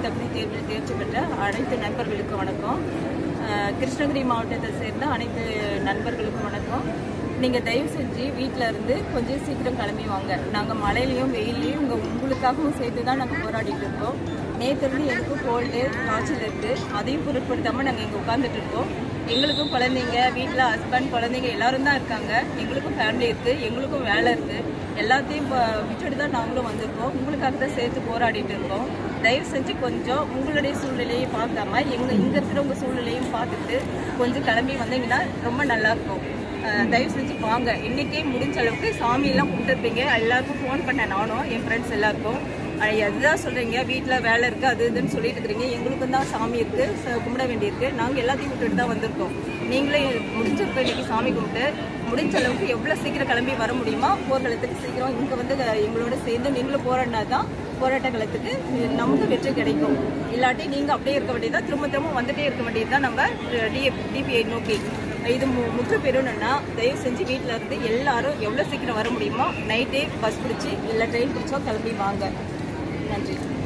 தகுதி தேர்வில் தேர்ச்சி பெற்ற அனைத்து நண்பர்களுக்கும் வணக்கம் அஹ், கிருஷ்ணகிரி மாவட்டத்தை சேர்ந்த அனைத்து நண்பர்களுக்கும் வணக்கம் நீங்கள் தயவு செஞ்சு வீட்டில் இருந்து கொஞ்சம் சீக்கிரம் கிளம்பி வாங்க நாங்கள் மழையிலையும் வெயிலையும் உங்கள் உங்களுக்காகவும் சேர்த்து தான் நாங்கள் போராடிட்டு இருக்கோம் நேற்றுலேருந்து எனக்கு கோல்டு காய்ச்சல் இருக்குது அதையும் பொருட்படுத்தாமல் நாங்கள் இங்கே உட்காந்துட்டு இருக்கோம் எங்களுக்கும் குழந்தைங்க வீட்டில் ஹஸ்பண்ட் குழந்தைங்க எல்லாரும் தான் இருக்காங்க எங்களுக்கும் ஃபேமிலி இருக்குது எங்களுக்கும் வேலை இருக்குது எல்லாத்தையும் இப்போ விட்டுட்டு தான் நாங்களும் வந்திருக்கோம் உங்களுக்காக தான் சேர்த்து போராடிட்டு இருக்கோம் தயவு செஞ்சு கொஞ்சம் உங்களுடைய சூழ்நிலையை பார்க்காம எங்கள் இங்கே இருக்கிறவங்க சூழ்நிலையும் பார்த்துட்டு கொஞ்சம் கிளம்பி வந்தீங்கன்னா ரொம்ப நல்லாயிருக்கும் அஹ் தயவு செஞ்சு வாங்க இன்னைக்கே முடிஞ்ச அளவுக்கு சாமியெல்லாம் கும்பிட்டுருப்பீங்க எல்லாருக்கும் ஃபோன் பண்ணேன் நானும் என் ஃப்ரெண்ட்ஸ் எல்லாருக்கும் அஹ் அதுதான் சொல்றீங்க வீட்டில் வேலை இருக்கு அது இதுன்னு சொல்லிட்டு இருக்கிறீங்க எங்களுக்கும் தான் சாமி இருக்கு ச- கும்பிட வேண்டியிருக்கு நாங்கள் எல்லாத்தையும் விட்டுட்டு தான் வந்திருக்கோம் நீங்களே முடிஞ்சிருக்க இன்னைக்கு சாமி கும்பிட்டு முடிஞ்ச அளவுக்கு எவ்வளோ சீக்கிரம் கிளம்பி வர முடியுமோ போர்க்களத்துக்கு சீக்கிரம் இங்கே வந்து அஹ், எங்களோட சேர்ந்து நீங்களும் போராடினா தான் போராட்ட காலத்துக்கு நமக்கு வெற்றி கிடைக்கும் இல்லாட்டி நீங்கள் அப்படியே இருக்க வேண்டியதா திரும்ப திரும்ப வந்துட்டே இருக்க வேண்டியது தான் நம்ம டிஎப் டிபிஐ நோக்கி இது மு முற்று பெறணும்னா தயவு செஞ்சு வீட்டில் இருந்து எல்லாரும் எவ்வளோ சீக்கிரம் வர முடியுமோ நைட்டே பஸ் பிடிச்சி இல்லை ட்ரெயின் பிடிச்சோ கிளம்பி வாங்க நன்றி